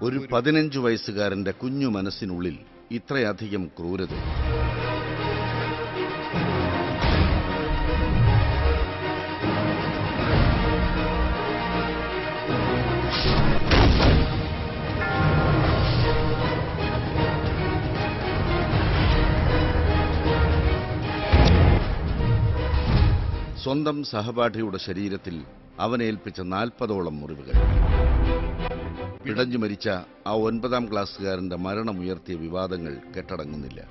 ഒരു പതിനഞ്ചു വയസ്സുകാരന്റെ കുഞ്ഞു മനസ്സിനുള്ളിൽ ഇത്രയധികം ക്രൂരത സ്വന്തം സഹപാഠിയുടെ ശരീരത്തിൽ അവനേൽപ്പിച്ച നാൽപ്പതോളം മുറിവുകൾ പിടഞ്ഞു മരിച്ച ആ ഒൻപതാം ക്ലാസ്സുകാരന്റെ മരണമുയർത്തിയ വിവാദങ്ങൾ കെട്ടടങ്ങുന്നില്ല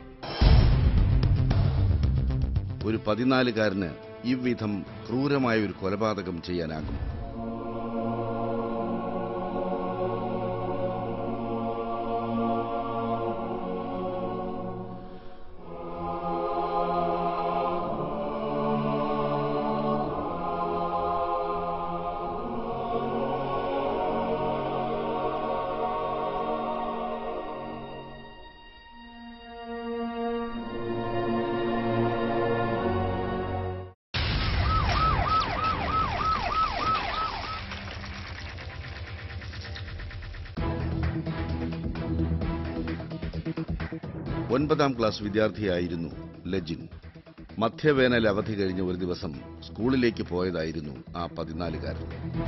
ഒരു പതിനാലുകാരന് ഇவ்விധം ക്രൂരമായ ഒരു കൊലപാതകം ചെയ്യാനാകും ഒൻപതാം ക്ലാസ് വിദ്യാർത്ഥിയായിരുന്നു ലജിൻ മധ്യവേനൽ അവധി കഴിഞ്ഞ ഒരു ദിവസം സ്കൂളിലേക്ക് പോയതായിരുന്നു ആ പതിനാലുകാരൻ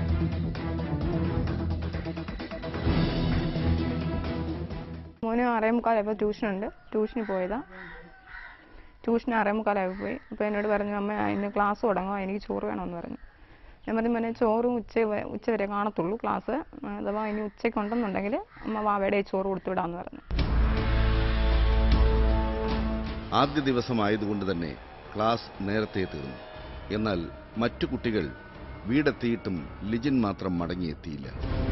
മോന് ആറേ മുക്കാലായപ്പോൾ ട്യൂഷനുണ്ട് ട്യൂഷന് പോയതാ ട്യൂഷന് ആറേ മുക്കാലായപ്പോൾ പോയി അപ്പോൾ എന്നോട് പറഞ്ഞു അമ്മ ഇന്ന് ക്ലാസ് തുടങ്ങുക എനിക്ക് ചോറ് വേണമെന്ന് പറഞ്ഞു ഞാൻ പറഞ്ഞു മോനെ ചോറും ഉച്ച വ- ഉച്ച വരെ കാണത്തുള്ളൂ ക്ലാസ് അഥവാ ഇനി ഉച്ചയ്ക്ക് ഉണ്ടെന്നുണ്ടെങ്കിൽ അമ്മ വാവയുടെ ചോറ് കൊടുത്തുവിടാമെന്ന് പറഞ്ഞു ആദ്യ ദിവസമായതുകൊണ്ട് തന്നെ ക്ലാസ് നേരത്തെ തീർന്നു എന്നാൽ മറ്റു കുട്ടികൾ വീടെത്തിയിട്ടും ലിജിൻ മാത്രം മടങ്ങിയെത്തിയില്ല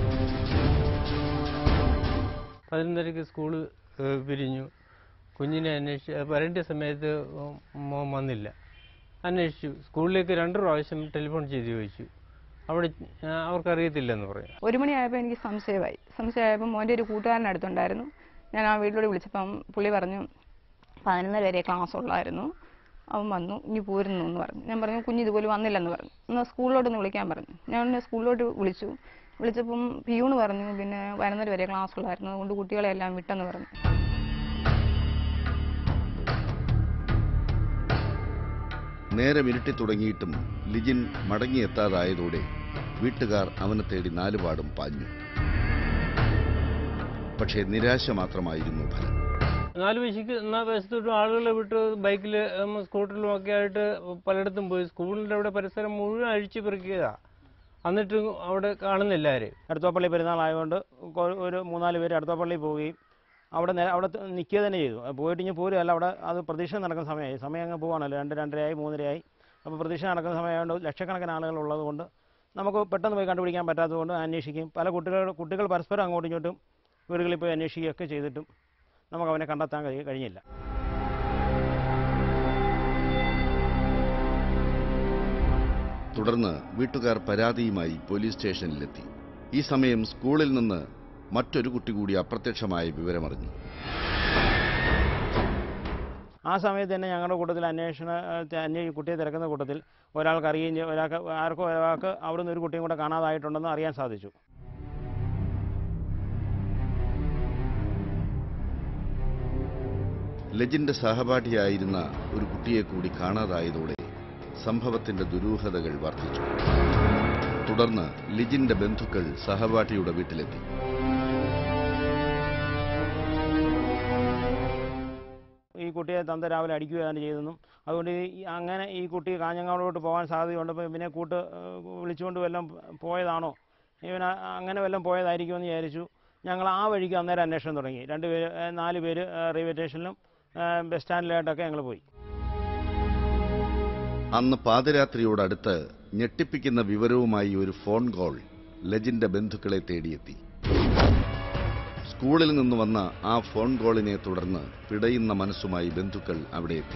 പതിനൊന്നരയ്ക്ക് സ്കൂള് ഏഹ്, പിരിഞ്ഞു കുഞ്ഞിനെ അന്വേഷിച്ച് വരേണ്ട സമയത്ത് മോൻ വന്നില്ല അന്വേഷിച്ചു സ്കൂളിലേക്ക് രണ്ട് പ്രാവശ്യം ടെലിഫോൺ ചെയ്ത് ചോദിച്ചു അവിടെ ആ, അവർക്കറിയത്തില്ലെന്ന് പറയും ഒരു മണിയായപ്പോൾ എനിക്ക് സംശയമായി സംശയമായപ്പോൾ മോൻ്റെ ഒരു കൂട്ടുകാരൻ അടുത്തുണ്ടായിരുന്നു ഞാൻ ആ വീട്ടിലോട്ട് വിളിച്ചപ്പം പുള്ളി പറഞ്ഞു പതിനൊന്നര വരെ ക്ലാസ് ഉള്ളായിരുന്നു അവൻ വന്നു ഇനി പോരുന്നു എന്ന് പറഞ്ഞു ഞാൻ പറഞ്ഞു കുഞ്ഞ് ഇതുപോലെ വന്നില്ലെന്ന് പറഞ്ഞു എന്നാൽ സ്കൂളിലോട്ടൊന്ന് വിളിക്കാൻ പറഞ്ഞു ഞാൻ ഉടനെ സ്കൂളിലോട്ട് വിളിച്ചു വിളിച്ചപ്പം പിയൂണ് പറഞ്ഞു പിന്നെ പതിനൊന്നര വരെ ക്ലാസ് ഉള്ളായിരുന്നു അതുകൊണ്ട് കുട്ടികളെ എല്ലാം വിട്ടെന്ന് പറഞ്ഞു നേരം ഇരുട്ടി തുടങ്ങിയിട്ടും ലിജിൻ മടങ്ങിയെത്താതായതോടെ വീട്ടുകാർ അവനെ തേടി നാലുപാടും പാഞ്ഞു പക്ഷേ നിരാശ മാത്രമായിരുന്നു ഫലം നാല് വയസ്സിക്ക് നാല് വയസ്സത്തോട്ടും ആളുകളെ വിട്ട് ബൈക്കിൽ സ്കൂട്ടറിലും ഒക്കെ ആയിട്ട് പലയിടത്തും പോയി സ്കൂളിൻ്റെ അവിടെ പരിസരം മുഴുവൻ അഴിച്ചു പെറുക്കിയതാ എന്നിട്ടും അവിടെ കാണുന്നില്ല ആരെയും അടുത്തോപ്പള്ളി പെരുന്നാളായതുകൊണ്ട് കൊ- ഒരു മൂന്നാല് പേര് അടുത്തോപ്പള്ളി പോവുകയും അവിടെ നേ- അവിടെ ത- നിൽക്കുക തന്നെ ചെയ്തു അത് പോയിട്ട് ഇനി പോരുകയല്ല അവിടെ അത് പ്രതീക്ഷ നടക്കുന്ന സമയമായി സമയം അങ്ങ് പോവാണല്ലോ രണ്ട് രണ്ടരയായി മൂന്നരയായി അപ്പോൾ പ്രതീക്ഷ നടക്കുന്ന സമയമായതുകൊണ്ട് ലക്ഷക്കണക്കിന് ആളുകൾ ഉള്ളതുകൊണ്ട് നമുക്ക് പെട്ടെന്ന് പോയി കണ്ടുപിടിക്കാൻ പറ്റാത്തതുകൊണ്ട് അന്വേഷിക്കും പല കുട്ടികൾ കുട്ടികൾ പരസ്പരം അങ്ങോട്ടും ഇങ്ങോട്ടും വീടുകളിൽ പോയി അന്വേഷിക്കുകയൊക്കെ ചെയ്തിട്ടും നമുക്ക് അവനെ കണ്ടെത്താൻ കഴി- കഴിഞ്ഞില്ല തുടർന്ന് വീട്ടുകാർ പരാതിയുമായി പോലീസ് സ്റ്റേഷനിലെത്തി ഈ സമയം സ്കൂളിൽ നിന്ന് മറ്റൊരു കുട്ടി കൂടി അപ്രത്യക്ഷമായ വിവരമറിഞ്ഞു ആ സമയത്ത് തന്നെ ഞങ്ങളുടെ കൂട്ടത്തിൽ അന്വേഷണ അന്വേ കുട്ടിയെ തിരക്കുന്ന കൂട്ടത്തിൽ ഒരാൾക്ക് അറിയുകയും ചെയ്യും ഒരാൾക്ക് ആർക്കോ ഒരാൾക്ക് അവിടെ നിന്ന് ഒരു കുട്ടിയും കൂടെ കാണാതായിട്ടുണ്ടെന്ന് അറിയാൻ സാധിച്ചു ലജിന്റെ സഹപാഠിയായിരുന്ന ഒരു കുട്ടിയെ കൂടി കാണാതായതോടെ സംഭവത്തിന്റെ ദുരൂഹതകൾ വർദ്ധിച്ചു തുടർന്ന് ലിജിന്റെ ബന്ധുക്കൾ സഹപാഠിയുടെ വീട്ടിലെത്തി ഈ കുട്ടിയെ തന്ത രാവിലെ അടിക്കുകയാണ് ചെയ്തതെന്നും അതുകൊണ്ട് ഈ അങ്ങനെ ഈ കുട്ടി കാഞ്ഞങ്ങാടോട്ട് പോകാൻ സാധ്യതയുണ്ടപ്പോൾ ഇവനെ കൂട്ട് ഏഹ്, വിളിച്ചുകൊണ്ട് വല്ലതും പോയതാണോ ഇവൻ ആ- അങ്ങനെ വല്ലതും പോയതായിരിക്കുമെന്ന് വിചാരിച്ചു ഞങ്ങൾ ആ വഴിക്ക് അന്നേരം അന്വേഷണം തുടങ്ങി രണ്ട് പേര് ഏഹ്, നാല് പേര് ഏഹ്, റെയിൽവേ സ്റ്റേഷനിലും ഏഹ്, ബസ് സ്റ്റാൻഡിലായിട്ടൊക്കെ ഞങ്ങൾ പോയി അന്ന് പാതിരാത്രിയോടടുത്ത് ഞെട്ടിപ്പിക്കുന്ന വിവരവുമായി ഒരു ഫോൺ കോൾ ലജിന്റെ ബന്ധുക്കളെ തേടിയെത്തി സ്കൂളിൽ നിന്ന് വന്ന ആ ഫോൺ കോളിനെ തുടർന്ന് പിടയുന്ന മനസ്സുമായി ബന്ധുക്കൾ അവിടെ എത്തി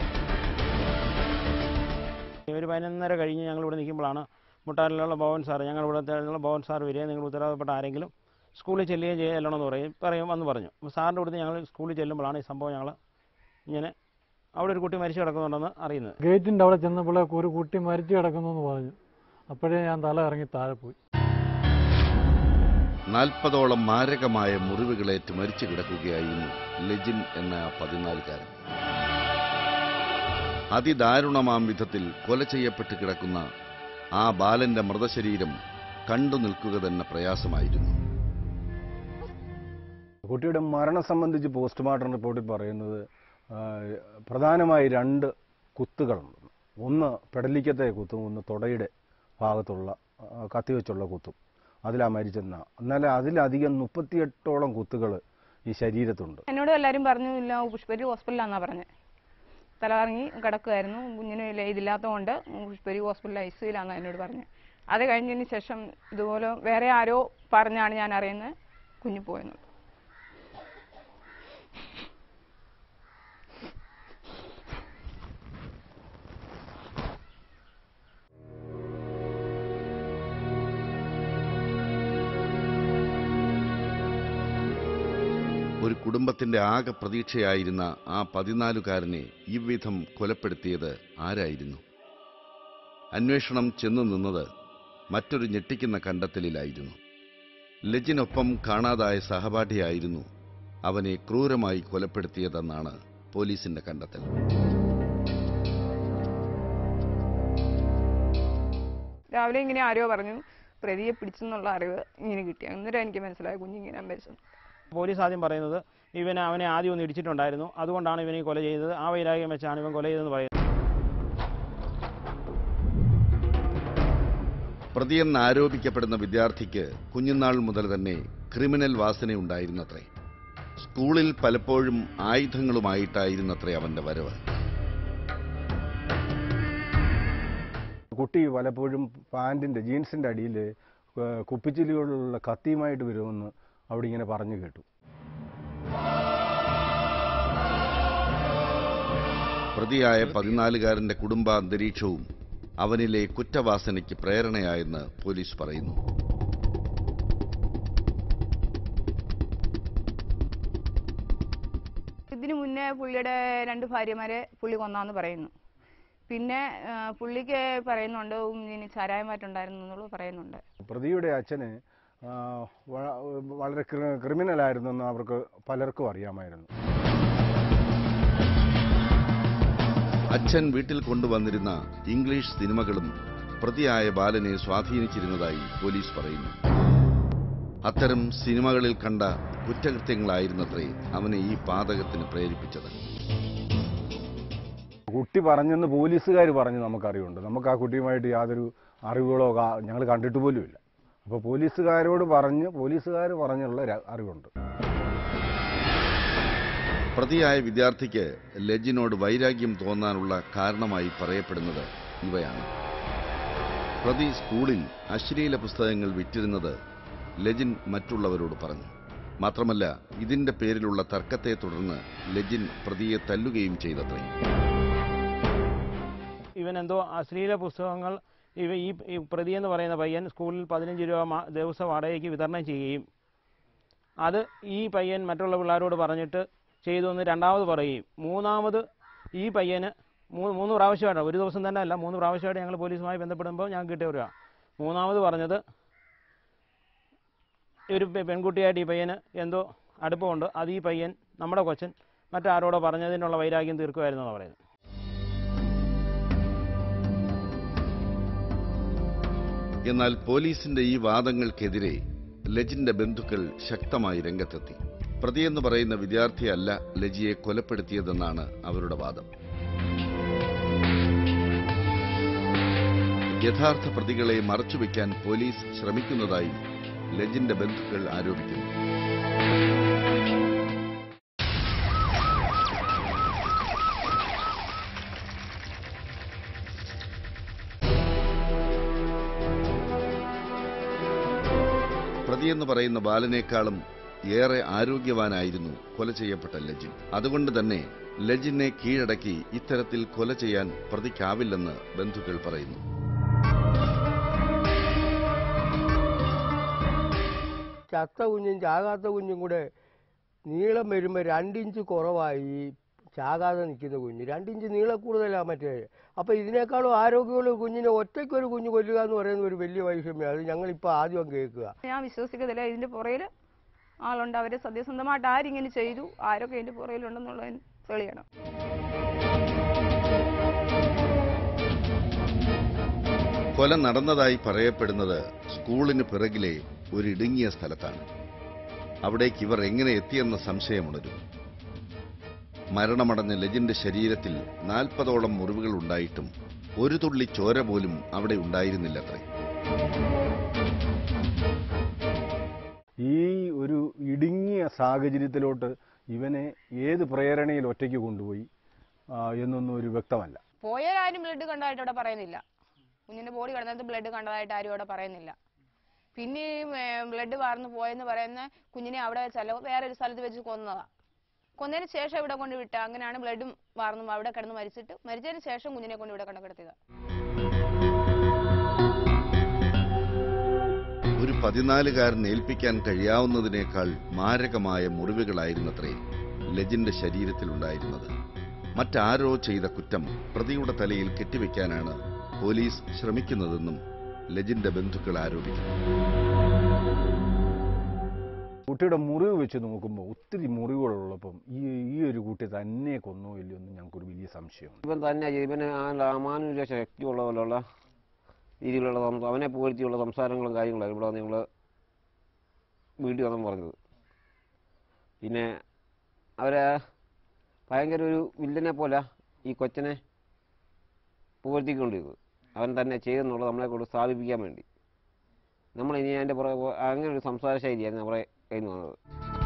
ഒരു പതിനൊന്നര കഴിഞ്ഞ് ഞങ്ങൾ ഇവിടെ നിൽക്കുമ്പോഴാണ് മുട്ടാറിലുള്ള ഭവൻ സാർ ഞങ്ങൾ ഇവിടെ ഉള്ള ഭവൻ സാർ വരികയും നിങ്ങൾ ഉത്തരവാദപ്പെട്ട ആരെങ്കിലും സ്കൂളിൽ ചെല്ലുകയും ചെയ്യണമെന്ന് പറയും പറയും എന്ന് പറഞ്ഞു അപ്പോൾ സാറിൻ്റെ അടുത്ത് ഞങ്ങൾ സ്കൂളിൽ ചെല്ലുമ്പോഴാണ് ഈ സംഭവം ഞങ്ങൾ ഇങ്ങനെ അവിടെ ഒരു കുട്ടി മരിച്ചു കിടക്കുന്നുണ്ടെന്ന് അറിയുന്നത് ഗേറ്റിൻ്റെ അവിടെ ചെന്നപ്പോഴേക്ക് ഒരു കുട്ടി മരിച്ചു കിടക്കുന്നു എന്ന് പറഞ്ഞു അപ്പോഴേ ഞാൻ തല ഇറങ്ങി താഴെ പോയി നാൽപ്പതോളം മാരകമായ മുറിവുകളേറ്റ് മരിച്ചു കിടക്കുകയായിരുന്നു ലെജിൻ എന്ന ആ പതിനാലുകാരൻ അതിദാരുണമാം വിധത്തിൽ കൊല ചെയ്യപ്പെട്ട് കിടക്കുന്ന ആ ബാലന്റെ മൃതശരീരം കണ്ടു നിൽക്കുക തന്നെ പ്രയാസമായിരുന്നു കുട്ടിയുടെ മരണം സംബന്ധിച്ച് പോസ്റ്റ്മോർട്ടം റിപ്പോർട്ടിൽ പറയുന്നത് ആ, പ്രധാനമായി രണ്ട് കുത്തുകളുണ്ട് ഒന്ന് പെടലിക്കത്തെ കുത്തും ഒന്ന് തുടയുടെ ഭാഗത്തുള്ള ആ, കത്തിവെച്ചുള്ള കുത്തും അതിലാ മരിച്ചെന്ന എന്നാൽ അതിലധികം മുപ്പത്തിയെട്ടോളം കുത്തുകൾ ഈ ശരീരത്തുണ്ട് എന്നോട് എല്ലാവരും പറഞ്ഞു ഇല്ല പുഷ്പരി ഹോസ്പിറ്റലാന്നാ പറഞ്ഞത് തലകറങ്ങി കിടക്കുമായിരുന്നു കുഞ്ഞിന് ഇല്ല ഇതില്ലാത്തതുകൊണ്ട് പുഷ്പരി ഹോസ്പിറ്റലിൽ ഐ സിയിലാന്ന് എന്നോട് പറഞ്ഞത് അത് കഴിഞ്ഞതിന് ശേഷം ഇതുപോലെ വേറെ ആരോ പറഞ്ഞാണ് ഞാൻ അറിയുന്നത് കുഞ്ഞു പോയെന്ന് ഒരു കുടുംബത്തിന്റെ ആകെ പ്രതീക്ഷയായിരുന്ന ആ പതിനാലുകാരനെ ഇவ்விധം കൊലപ്പെടുത്തിയത് ആരായിരുന്നു അന്വേഷണം ചെന്നു നിന്നത് മറ്റൊരു ഞെട്ടിക്കുന്ന കണ്ടെത്തലിലായിരുന്നു ലജിനൊപ്പം കാണാതായ സഹപാഠിയായിരുന്നു അവനെ ക്രൂരമായി കൊലപ്പെടുത്തിയതെന്നാണ് പോലീസിന്റെ കണ്ടെത്തൽ രാവിലെ ഇങ്ങനെ ആരോ പറഞ്ഞു പ്രതിയെ പിടിച്ചെന്നുള്ള അറിവ് ഇങ്ങനെ കിട്ടി അന്നേരം എനിക്ക് മനസ്സിലായി കുഞ്ഞിങ്ങനെ മരിച്ചത് പോലീസ് ആദ്യം പറയുന്നത് ഇവനെ അവനെ ആദ്യം ഒന്ന് ഇടിച്ചിട്ടുണ്ടായിരുന്നു അതുകൊണ്ടാണ് ഇവനെ ഈ കൊല ചെയ്തത് ആ വൈരാഗ്യം വെച്ചാണ് ഇവൻ കൊല ചെയ്തതെന്ന് പറയുന്നത് പ്രതിയെന്ന് ആരോപിക്കപ്പെടുന്ന വിദ്യാർത്ഥിക്ക് കുഞ്ഞുനാൾ മുതൽ തന്നെ ക്രിമിനൽ വാസനയുണ്ടായിരുന്നത്രേ സ്കൂളിൽ പലപ്പോഴും ആയുധങ്ങളുമായിട്ടായിരുന്നത്രേ അവന്റെ വരവ് കുട്ടി പലപ്പോഴും പാൻറ്റിൻ്റെ ജീൻസിൻ്റെ അടിയിൽ കുപ്പിച്ചില്ലുകളുള്ള കത്തിയുമായിട്ട് വരുമെന്ന് അവിടെ ഇങ്ങനെ പറഞ്ഞു കേട്ടു പ്രതിയായ പതിനാലുകാരന്റെ കുടുംബാന്തരീക്ഷവും അവനിലെ കുറ്റവാസനയ്ക്ക് പ്രേരണയായെന്ന് പോലീസ് പറയുന്നു ഇതിനു മുന്നേ പുള്ളിയുടെ രണ്ട് ഭാര്യമാരെ പുള്ളി കൊന്നാന്ന് പറയുന്നു പിന്നെ ആ, പുള്ളിക്ക് പറയുന്നുണ്ട് ഉം, ഇനി ചാരായമായിട്ടുണ്ടായിരുന്നു എന്നുള്ളത് പറയുന്നുണ്ട് പ്രതിയുടെ അച്ഛന് ആ, വ- വളരെ ക്രി- ക്രിമിനലായിരുന്നെന്ന് അവർക്ക് പലർക്കും അറിയാമായിരുന്നു അച്ഛൻ വീട്ടിൽ കൊണ്ടുവന്നിരുന്ന ഇംഗ്ലീഷ് സിനിമകളും പ്രതിയായ ബാലനെ സ്വാധീനിച്ചിരുന്നതായി പോലീസ് പറയുന്നു അത്തരം സിനിമകളിൽ കണ്ട കുറ്റകൃത്യങ്ങളായിരുന്നത്രേ അവനെ ഈ പാതകത്തിന് പ്രേരിപ്പിച്ചത് കുട്ടി പറഞ്ഞെന്ന് പോലീസുകാർ പറഞ്ഞ് നമുക്കറിവുണ്ട് നമുക്ക് ആ കുട്ടിയുമായിട്ട് യാതൊരു അറിവുകളോ ഞങ്ങൾ കണ്ടിട്ട് പോലുമില്ല അപ്പോൾ പോലീസുകാരോട് പറഞ്ഞ് പോലീസുകാർ പറഞ്ഞുള്ള ര- അറിവുണ്ട് പ്രതിയായ വിദ്യാർത്ഥിക്ക് ലജിനോട് വൈരാഗ്യം തോന്നാനുള്ള കാരണമായി പറയപ്പെടുന്നത് ഇവയാണ് പ്രതി സ്കൂളിൽ അശ്ലീല പുസ്തകങ്ങൾ വിറ്റിരുന്നത് ലജിൻ മറ്റുള്ളവരോട് പറഞ്ഞു മാത്രമല്ല ഇതിന്റെ പേരിലുള്ള തർക്കത്തെ തുടർന്ന് ലജിൻ പ്രതിയെ തല്ലുകയും ചെയ്തത്രേ ഇവൻ എന്തോ അശ്ലീല പുസ്തകങ്ങൾ ഇവ ഈ ഈ പ്രതി എന്ന് പറയുന്ന പയ്യൻ സ്കൂളിൽ പതിനഞ്ച് രൂപ മാ- ദിവസം വാടകയ്ക്ക് വിതരണം ചെയ്യുകയും അത് ഈ പയ്യൻ മറ്റുള്ള പിള്ളേരോട് പറഞ്ഞിട്ട് ചെയ്തു എന്ന് രണ്ടാമത് പറയുകയും മൂന്നാമത് ഈ പയ്യന് മൂന്ന് മൂന്ന് പ്രാവശ്യമായിട്ട് ഒരു ദിവസം തന്നെ അല്ല മൂന്ന് പ്രാവശ്യമായിട്ട് ഞങ്ങൾ പോലീസുമായി ബന്ധപ്പെടുമ്പോൾ ഞങ്ങൾക്ക് കിട്ടിയ ഒരു മൂന്നാമത് പറഞ്ഞത് ഒരു പെ- പെൺകുട്ടിയായിട്ട് ഈ പയ്യന് എന്തോ അടുപ്പമുണ്ട് അത് ഈ പയ്യൻ നമ്മുടെ കൊച്ചൻ മറ്റാരോടോ പറഞ്ഞതിനുള്ള വൈരാഗ്യം തീർക്കുമായിരുന്നു എന്നാണ് പറയുന്നത് എന്നാൽ പോലീസിന്റെ ഈ വാദങ്ങൾക്കെതിരെ ലജിന്റെ ബന്ധുക്കൾ ശക്തമായി രംഗത്തെത്തി പ്രതിയെന്ന് പറയുന്ന വിദ്യാർത്ഥിയല്ല ലജിയെ കൊലപ്പെടുത്തിയതെന്നാണ് അവരുടെ വാദം യഥാർത്ഥ പ്രതികളെ മറച്ചുവെക്കാൻ പോലീസ് ശ്രമിക്കുന്നതായി ലജിന്റെ ബന്ധുക്കൾ ആരോപിക്കുന്നു പ്രതിയെന്ന് പറയുന്ന ബാലനേക്കാളും ഏറെ ആരോഗ്യവാനായിരുന്നു കൊല ചെയ്യപ്പെട്ട ലജിൻ അതുകൊണ്ട് തന്നെ ലജിനെ കീഴടക്കി ഇത്തരത്തിൽ കൊല ചെയ്യാൻ പ്രതിക്കാവില്ലെന്ന് ബന്ധുക്കൾ പറയുന്നു ചത്ത കുഞ്ഞും ചാകാത്ത കുഞ്ഞും കൂടെ നീളം വരുമ്പോൾ രണ്ടിഞ്ച് കുറവായി ചാകാതെ നിൽക്കുന്ന കുഞ്ഞ് രണ്ടിഞ്ച് നീളം കൂടുതലാണ് മറ്റേ അപ്പോൾ ഇതിനേക്കാളും ആരോഗ്യമുള്ള കുഞ്ഞിനെ ഒറ്റയ്ക്കൊരു കുഞ്ഞ് കൊല്ലുക എന്ന് പറയുന്ന ഒരു വലിയ വൈഷമ്യം അത് ഞങ്ങളിപ്പോൾ ആദ്യം കേൾക്കുക ഞാൻ വിശ്വസിക്കത്തില്ല ഇതിന്റെ പുറയിൽ ആളുണ്ട് അവര് സത്യസന്ധമായിട്ട് ആരിങ്ങനെ ചെയ്തു ആരൊക്കെ ഇതിന്റെ പുറയിലുണ്ടെന്നുള്ളതിന് തെളിയണം കൊല നടന്നതായി പറയപ്പെടുന്നത് സ്കൂളിന് പിറകിലെ ഒരു ഇടുങ്ങിയ സ്ഥലത്താണ് അവിടേക്ക് ഇവർ എങ്ങനെ എത്തിയെന്ന സംശയമുണരും മരണമടഞ്ഞ ലജിന്റെ ശരീരത്തിൽ നാൽപ്പതോളം മുറിവുകൾ ഉണ്ടായിട്ടും ഒരു തുള്ളി ചോര പോലും അവിടെ ഉണ്ടായിരുന്നില്ലത്രേ ഈ ഒരു ഇടുങ്ങിയ സാഹചര്യത്തിലോട്ട് ഇവനെ ഏത് പ്രേരണയിൽ ഒറ്റയ്ക്ക് കൊണ്ടുപോയി ആ, എന്നൊന്നും ഒരു വ്യക്തമല്ല പോയാലും ബ്ലഡ് കണ്ടതായിട്ട് അവിടെ പറയുന്നില്ല കുഞ്ഞിന്റെ ബോഡി കിടന്നത് ബ്ലഡ് കണ്ടതായിട്ട് ആരും അവിടെ പറയുന്നില്ല പിന്നെ ബ്ലഡ് വാർന്നു പോയെന്ന് പറയുന്ന കുഞ്ഞിനെ അവിടെ വെച്ചല്ല വേറെ ഒരു സ്ഥലത്ത് വെച്ച് കൊന്നതാ കൊന്നതിന് ശേഷം ഇവിടെ കൊണ്ട് വിട്ട അങ്ങനെയാണ് ബ്ലഡും വാർന്നു അവിടെ കിടന്ന് മരിച്ചിട്ട് മരിച്ചതിന് ശേഷം കുഞ്ഞിനെ കൊണ്ട് ഇവിടെ കൊണ്ടുകിടത്തിയത് ഒരു പതിനാലുകാരൻ ഏൽപ്പിക്കാൻ കഴിയാവുന്നതിനേക്കാൾ മാരകമായ മുറിവുകളായിരുന്നത്രേ ലജിന്റെ ശരീരത്തിലുണ്ടായിരുന്നത് മറ്റാരോ ചെയ്ത കുറ്റം പ്രതിയുടെ തലയിൽ കെട്ടിവെക്കാനാണ് പോലീസ് ശ്രമിക്കുന്നതെന്നും ലജിന്റെ ബന്ധുക്കൾ ആരോപിക്കുന്നു കുട്ടിയുടെ മുറിവ് വെച്ച് നോക്കുമ്പോൾ ഒത്തിരി മുറിവുകളുള്ളപ്പം ഈ ഈ ഒരു കുട്ടി തന്നെ കൊന്നോ ഇല്ലയോ എന്ന് ഞങ്ങൾക്കൊരു വലിയ സംശയമുണ്ട് ഇവൻ തന്നെ ഇവന് ആ അമാനുഷിക ശക്തിയുള്ള പോലുള്ള രീതിയിലുള്ള സംസാ- അവനെ പുകഴ്ത്തിയുള്ള സംസാരങ്ങളും കാര്യങ്ങളും ഇവിടെ വന്ന് ഞങ്ങൾ വീട്ടിൽ വന്നു പറഞ്ഞത് പിന്നെ അവരെ ഭയങ്കര ഒരു വില്ലനെ പോലെ ഈ കൊച്ചനെ പുകഴ്ത്തിക്കൊണ്ടിരുന്നത് അവൻ തന്നെ ചെയ്തെന്നുള്ളത് നമ്മളെ കൊണ്ട് സ്ഥാപിപ്പിക്കാൻ വേണ്ടി നമ്മൾ ഇനി അതിൻ്റെ പുറകെ പോ- അങ്ങനെ ഒരു സംസാര ശൈലിയാണ് നമ്മുടെ കയ്യിൽ നിന്ന് വന്നത്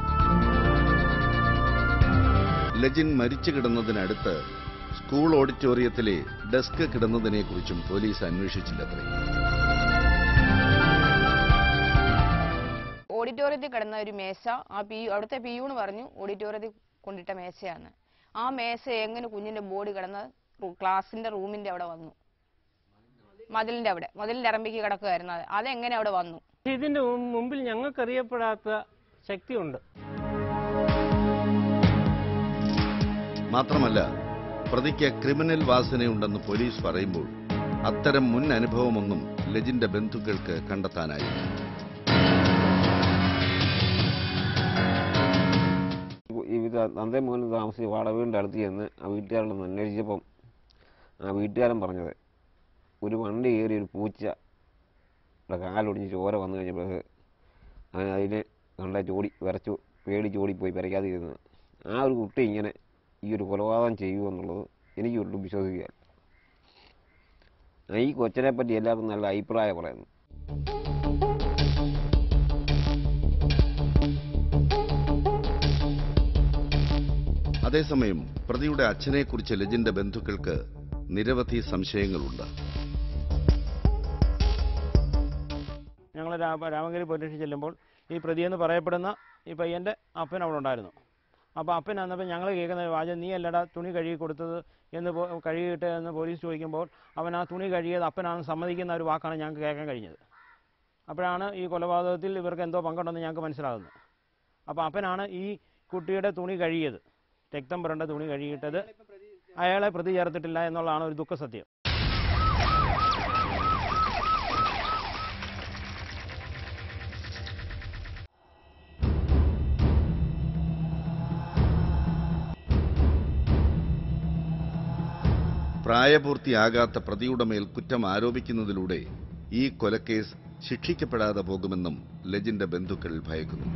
ലജിൻ മരിച്ചു കിടന്നതിനടുത്ത് സ്കൂൾ ഓഡിറ്റോറിയത്തിലെ ഡെസ്ക് കിടന്നതിനെക്കുറിച്ചും പോലീസ് അന്വേഷിച്ചില്ലത്രേ ഓഡിറ്റോറിയത്തിൽ കിടന്ന ഒരു മേശ ആ പി അവിടുത്തെ പിയൂണ് പറഞ്ഞു ഓഡിറ്റോറിയത്തിൽ കൊണ്ടിട്ട മേശയാണ് ആ മേശ എങ്ങനെ കുഞ്ഞിന്റെ ബോഡി കിടന്ന റൂ- ക്ലാസിന്റെ റൂമിന്റെ അവിടെ വന്നു മതിലിന്റെ അവിടെ മതിലിന്റെ ഇറമ്പിക്ക് കിടക്കുമായിരുന്നു അത് അതെങ്ങനെ അവിടെ വന്നു പക്ഷേ ഇതിന്റെ മും- മുമ്പിൽ ഞങ്ങൾക്കറിയപ്പെടാത്ത ശക്തിയുണ്ട് മാത്രമല്ല പ്രതിക്ക് ക്രിമിനൽ വാസനയുണ്ടെന്ന് പോലീസ് പറയുമ്പോൾ അത്തരം മുൻ അനുഭവമൊന്നും ലജിന്റെ ബന്ധുക്കൾക്ക് കണ്ടെത്താനായില്ല ഈ തന്തേ മോന് താമസിച്ച് വാടക വീടിൻ്റെ അടുത്ത് ചെന്ന് ആ വീട്ടുകാരോടൊന്ന് അന്വേഷിച്ചപ്പം ആ വീട്ടുകാരൻ പറഞ്ഞത് ഒരു വണ്ടി കയറി ഒരു പൂച്ച ഇവിടെ കാലൊടിഞ്ഞ് ചോര വന്നു കഴിഞ്ഞപ്പോൾ അവൻ അതിനെ കണ്ട ചോടി വിറച്ചു പേടിച്ച് ഓടിപ്പോയി പെരയ്ക്കാതിരുന്നത് ആ ഒരു കുട്ടി ഇങ്ങനെ ഈ ഒരു കൊലപാതകം ചെയ്യുമെന്നുള്ളത് എനിക്ക് ഒട്ടും വിശ്വസിക്കുക ഈ കൊച്ചിനെ പറ്റി എല്ലാവർക്കും നല്ല അഭിപ്രായം പറയുന്നു അതേസമയം പ്രതിയുടെ അച്ഛനെക്കുറിച്ച് ലജിന്റെ ബന്ധുക്കൾക്ക് നിരവധി സംശയങ്ങളുണ്ട് ഞങ്ങൾ രാമഗിരി പോലീസ് സ്റ്റേഷനിൽ ചെല്ലുമ്പോൾ ഈ പ്രതിയെന്ന് പറയപ്പെടുന്ന ഈ പയ്യൻ്റെ അപ്പൻ അവിടെ ഉണ്ടായിരുന്നു അപ്പോൾ അപ്പൻ വന്നപ്പോൾ ഞങ്ങൾ കേൾക്കുന്ന ഒരു വാചകം നീ അല്ലടാ തുണി കഴുകി കൊടുത്തത് എന്ന് പോ- കഴുകിയിട്ട് എന്ന് പോലീസ് ചോദിക്കുമ്പോൾ അവൻ ആ തുണി കഴുകിയത് അപ്പനാണെന്ന് സമ്മതിക്കുന്ന ഒരു വാക്കാണ് ഞങ്ങൾക്ക് കേൾക്കാൻ കഴിഞ്ഞത് അപ്പോഴാണ് ഈ കൊലപാതകത്തിൽ ഇവർക്ക് എന്തോ പങ്കുണ്ടെന്ന് ഞങ്ങൾക്ക് മനസ്സിലാകുന്നത് അപ്പോൾ അപ്പനാണ് ഈ കുട്ടിയുടെ തുണി കഴുകിയത് രക്തം പുരണ്ട തുണി കഴുകിയിട്ടത് അയാളെ പ്രതി ചേർത്തിട്ടില്ല എന്നുള്ളതാണ് ഒരു ദുഃഖസത്യം പ്രായപൂർത്തിയാകാത്ത പ്രതിയുടെ മേൽ കുറ്റം ആരോപിക്കുന്നതിലൂടെ ഈ കൊലക്കേസ് ശിക്ഷിക്കപ്പെടാതെ പോകുമെന്നും ലജിന്റെ ബന്ധുക്കൾ ഭയക്കുന്നു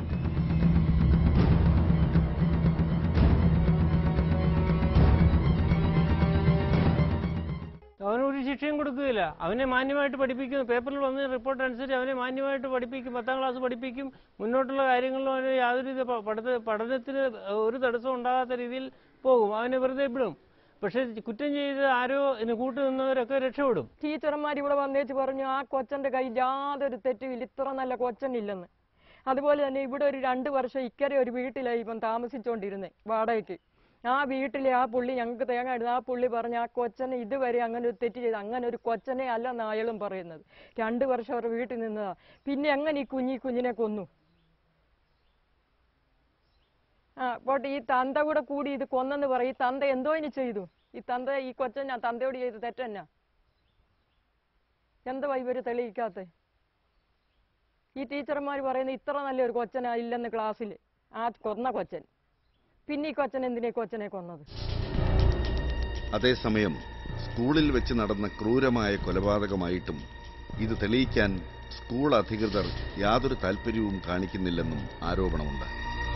അവനൊരു ശിക്ഷയും കൊടുക്കുകയില്ല അവനെ മാന്യമായിട്ട് പഠിപ്പിക്കും പേപ്പറിൽ വന്ന റിപ്പോർട്ട് അനുസരിച്ച് അവനെ മാന്യമായിട്ട് പഠിപ്പിക്കും പത്താം ക്ലാസ് പഠിപ്പിക്കും മുന്നോട്ടുള്ള കാര്യങ്ങളിലും അവന് യാതൊരു വിധ പ- പഠിത്ത പഠനത്തിന് ഒരു തടസ്സവും ഉണ്ടാകാത്ത രീതിയിൽ പോകും അവനെ വെറുതെ വിടും പക്ഷെ കുറ്റം ചെയ്ത് ആരോ ഇതിന് കൂട്ടു നിന്നവരൊക്കെ രക്ഷപ്പെടും ടീച്ചർമാർ ഇവിടെ വന്നേച്ച് പറഞ്ഞു ആ കൊച്ചന്റെ കയ്യിൽ യാതൊരു തെറ്റുമില്ല ഇത്ര നല്ല കൊച്ചനില്ലെന്ന് അതുപോലെ തന്നെ ഇവിടെ ഒരു രണ്ട് വർഷം ഇക്കരെ ഒരു വീട്ടിലായി ഇപ്പം താമസിച്ചുകൊണ്ടിരുന്നത് വാടകയ്ക്ക് ആ വീട്ടിലെ ആ പുള്ളി ഞങ്ങൾക്ക് തേങ്ങ ഇടുന്ന ആ പുള്ളി പറഞ്ഞു ആ കൊച്ചനെ ഇതുവരെ അങ്ങനെ ഒരു തെറ്റ് ചെയ്ത് അങ്ങനെ ഒരു കൊച്ചനെ അല്ല അയാളും പറയുന്നത് രണ്ട് വർഷം അവർ വീട്ടിൽ നിന്നതാ പിന്നെ എങ്ങനെ ഈ കുഞ്ഞി കുഞ്ഞിനെ കൊന്നു ആ പോട്ടെ ഈ തന്ത കൂടെ കൂടി ഇത് കൊന്നെന്ന് പറയും ഈ തന്ത എന്തോ ഇനി ചെയ്തു ഈ തന്ത ഈ കൊച്ചെന്നാ തന്തയോട് ചെയ്ത് തെറ്റെന്നാ എന്തുവാ ഇവര് തെളിയിക്കാത്ത ഈ ടീച്ചർമാർ പറയുന്നത് ഇത്ര നല്ലൊരു കൊച്ചനാ ഇല്ലെന്ന് ക്ലാസ്സിൽ ആ കൊന്ന കൊച്ചൻ പിന്നെ ഈ കൊച്ചൻ എന്തിനാ ഈ കൊച്ചനെ കൊന്നത് അതേസമയം സ്കൂളിൽ വെച്ച് നടന്ന ക്രൂരമായ കൊലപാതകമായിട്ടും ഇത് തെളിയിക്കാൻ സ്കൂൾ അധികൃതർ യാതൊരു താൽപ്പര്യവും കാണിക്കുന്നില്ലെന്നും ആരോപണമുണ്ട്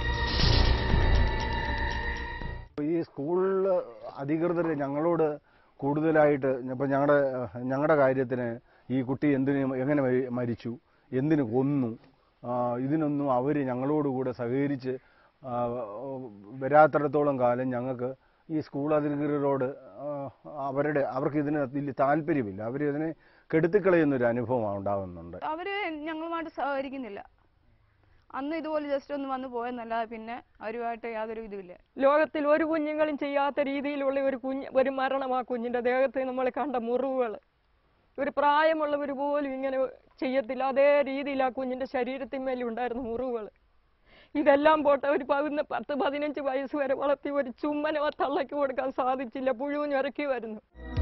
ഈ സ്കൂളിൽ അധികൃതർ ഞങ്ങളോട് കൂടുതലായിട്ട് ഇപ്പം ഞങ്ങളുടെ ഞങ്ങളുടെ കാര്യത്തിന് ഈ കുട്ടി എന്തിന് എങ്ങനെ മരി- മരിച്ചു എന്തിന് കൊന്നു ആ, ഇതിനൊന്നും അവർ ഞങ്ങളോടുകൂടെ സഹകരിച്ച് ആ, വരാത്തിടത്തോളം കാലം ഞങ്ങൾക്ക് ഈ സ്കൂൾ അധികൃതരോട് ആ, അവരുടെ അവർക്ക് ഇതിന് വലിയ താല്പര്യമില്ല അവർ ഇതിനെ കെടുത്തിക്കളയുന്നൊരു അനുഭവം ഉണ്ടാകുന്നുണ്ട് അവര് ഞങ്ങളുമായിട്ട് സഹകരിക്കുന്നില്ല അന്ന് ഇതുപോലെ ജസ്റ്റ് ഒന്ന് വന്ന് പോയെന്നല്ലാതെ പിന്നെ അവരുമായിട്ട് യാതൊരു ഇതുമില്ല ലോകത്തിൽ ഒരു കുഞ്ഞുങ്ങളും ചെയ്യാത്ത രീതിയിലുള്ള ഒരു കുഞ്ഞ് ഒരു മരണം ആ കുഞ്ഞിന്റെ ദേഹത്ത് നമ്മൾ കണ്ട മുറിവുകൾ ഒരു പ്രായമുള്ളവർ പോലും ഇങ്ങനെ ചെയ്യത്തില്ല അതേ രീതിയിൽ ആ കുഞ്ഞിന്റെ ശരീരത്തിന്മേലും ഉണ്ടായിരുന്ന മുറിവുകൾ ഇതെല്ലാം പോട്ടെ ഒരു പതിന് പത്ത് പതിനഞ്ച് വയസ്സ് വരെ വളർത്തി ഒരു ചുമ്മനോ തള്ളയ്ക്ക് കൊടുക്കാൻ സാധിച്ചില്ല പുഴുവിനിറക്കി വരുന്നു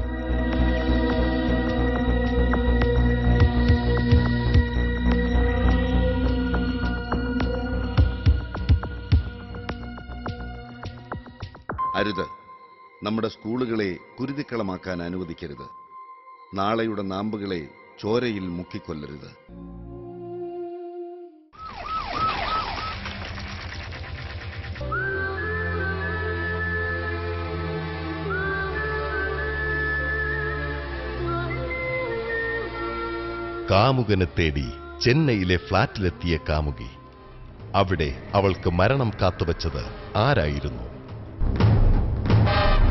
അരുത് നമ്മുടെ സ്കൂളുകളെ കുരുതിക്കളമാക്കാൻ അനുവദിക്കരുത് നാളെയുടെ നാമ്പുകളെ ചോരയിൽ മുക്കിക്കൊല്ലരുത് കാമുകനെ തേടി ചെന്നൈയിലെ ഫ്ളാറ്റിലെത്തിയ കാമുകി അവിടെ അവൾക്ക് മരണം കാത്തുവച്ചത് ആരായിരുന്നു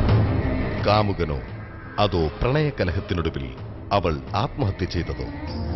കാമുകനോ അതോ പ്രണയകലഹത്തിനൊടുവിൽ അവൾ ആത്മഹത്യ ചെയ്തതോ